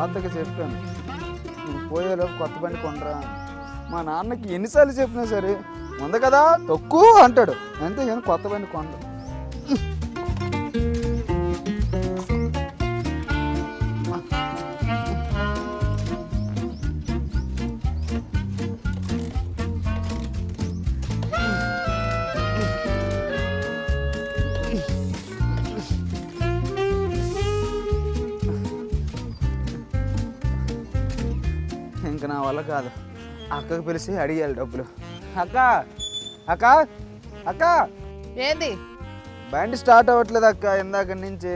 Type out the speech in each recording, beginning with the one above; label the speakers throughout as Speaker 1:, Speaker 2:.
Speaker 1: తాతకి చెప్పాను నువ్వు పోయేలోపు కొత్త బండి కొనరా అని. మా నాన్నకి ఎన్నిసార్లు చెప్పినా సరే ఉంది కదా తక్కువ అంటాడు అంతేగాని కొత్త బండి కొనడు ఇంకా నా వల్ల కాదు అక్కకి పిలిచి అడిగాలి డబ్బులు అక్క అక్క అక్క
Speaker 2: ఏంది
Speaker 1: బండి స్టార్ట్ అవ్వట్లేదు అక్క ఇందాక నుంచి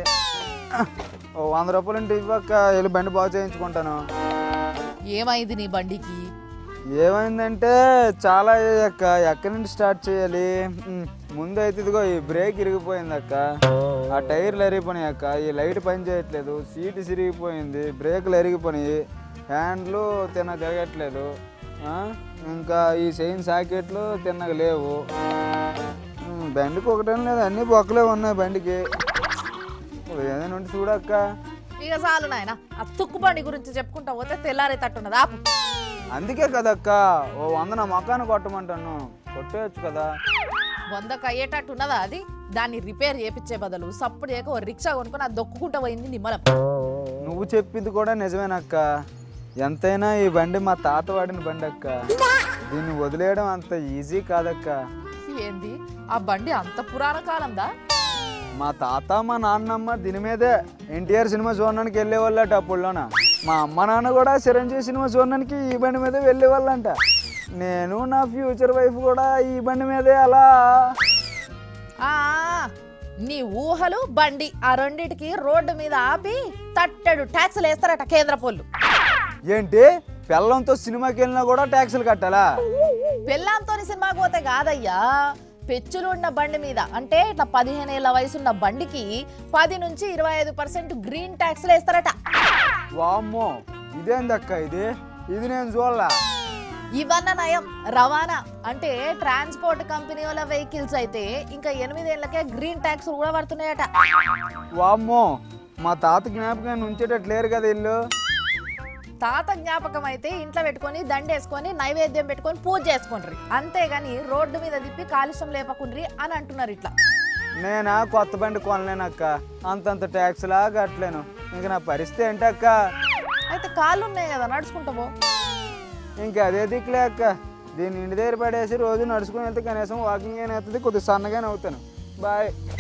Speaker 1: ఓ వంద రూపాయలు ఉంటే ఇవ్వక్క వెళ్ళి బండి బాగు చేయించుకుంటాను
Speaker 2: ఏమైంది నీ బండికి
Speaker 1: ఏమైందంటే చాలా అయ్యాయి అక్క ఎక్కడి నుండి స్టార్ట్ చేయాలి ఉమ్, ముందు అయితే ఇదిగో ఈ బ్రేక్ ఇరిగిపోయింది అక్క ఆ టైర్లు ఎరిగిపోయినాయి అక్క ఈ లైట్ పని చేయట్లేదు సీట్ సిరిగిపోయింది బ్రేకులు ఎరిగిపోయినాయి హ్యాండ్లు తిన్న తిరగట్లేదు ఆ, ఇంకా ఈ చైన్ సాకెట్లు తిన్నగా లేవు ఉమ్, బండికి ఒకటేం లేదు అన్ని బొక్కలే ఉన్నాయి బండికి ఏదైనా ఉంటే చూడక్క
Speaker 2: ఇక చాలు నాయన ఆ తుక్కు బండి గురించి చెప్పుకుంటా పోతే తెల్లారే తట్టున్నది ఆపు
Speaker 1: అందుకే కదక్క ఓ వంద నా మొఖాన్ని కొట్టమంటాను కొట్టేయచ్చు కదా
Speaker 2: వందకు అయ్యేటట్టు ఉన్నదా అది దాన్ని రిపేర్ చేపించే బదులు సప్పుడు చేయక ఓ రిక్షా కొనుక్కొని అది దొక్కుకుంటా పోయింది నిమ్మలం
Speaker 1: నువ్వు చెప్పింది కూడా నిజమేనక్క ఎంతైనా ఈ బండి మా తాత వాడిన బండి అక్క దీన్ని వదిలేయడం అంత ఈజీ కాదక్క
Speaker 2: ఏంది ఆ బండి అంత పురాణ కాలందా
Speaker 1: మా తాత మా నాన్నమ్మ దీని మీదే ఎన్టీఆర్ సినిమా చూడడానికి వెళ్ళేవాళ్ళట అప్పుడులోన మా అమ్మ నాన్న కూడా చిరంజీవి సినిమా చూడడానికి ఈ బండి మీదే వెళ్ళేవాళ్ళంట నేను నా ఫ్యూచర్ వైఫ్ కూడా ఈ బండి మీదే అలా
Speaker 2: ఆ నీ ఊహలు బండి ఆ రెండిటికి రోడ్డు మీద ఆపి తట్టెడు ట్యాక్సులు వేస్తారట కేంద్ర పోళ్ళు
Speaker 1: ఏంటి పిల్లంతో సినిమాకి వెళ్ళినా కూడా ట్యాక్సులు కట్టాలా
Speaker 2: పెళ్ళాంతోని సినిమాకి పోతే కాదయ్యా పెచ్చులు ఉన్న బండి మీద అంటే ఇట్లా పదిహేను ఏళ్ళ వయసున్న బండికి పది నుంచి ఇరవై ఐదు పర్సెంట్ గ్రీన్ ట్యాక్స్లు వేస్తారట
Speaker 1: వామ్మో ఇదేందక్క ఇది ఇది నేను చూడలా
Speaker 2: ఇవన్న నయం రవాణా అంటే ట్రాన్స్పోర్ట్ కంపెనీ వాళ్ళ వెహికల్స్ అయితే ఇంకా ఎనిమిదేళ్లకే గ్రీన్ ట్యాక్స్ కూడా పడుతున్నాయట
Speaker 1: వామ్మో మా తాత జ్ఞాపకాన్ని ఉంచేటట్టు లేరు కదా ఇల్లు
Speaker 2: తాత జ్ఞాపకం అయితే ఇంట్లో పెట్టుకొని దండేసుకొని నైవేద్యం పెట్టుకొని పూజ చేసుకుంటారు అంతేగాని రోడ్డు మీద తిప్పి కాలుష్యం లేపకుండ్రి అని అంటున్నారు ఇట్లా
Speaker 1: నేనా కొత్త బండి కొనలేనక్క అంతంత ట్యాక్స్లా కట్టలేను ఇంక నా పరిస్థితి ఏంటక్క
Speaker 2: అయితే కాళ్ళు ఉన్నాయి కదా నడుచుకుంటా పో
Speaker 1: ఇంకా అదే దిక్కులే అక్క దీన్ని ఇంటి దగ్గర పడేసి రోజు నడుచుకుని వెళ్తే కనీసం వాకింగ్ అయినా అవుతుంది కొద్దిగా సన్నగానే అవుతాను బాయ్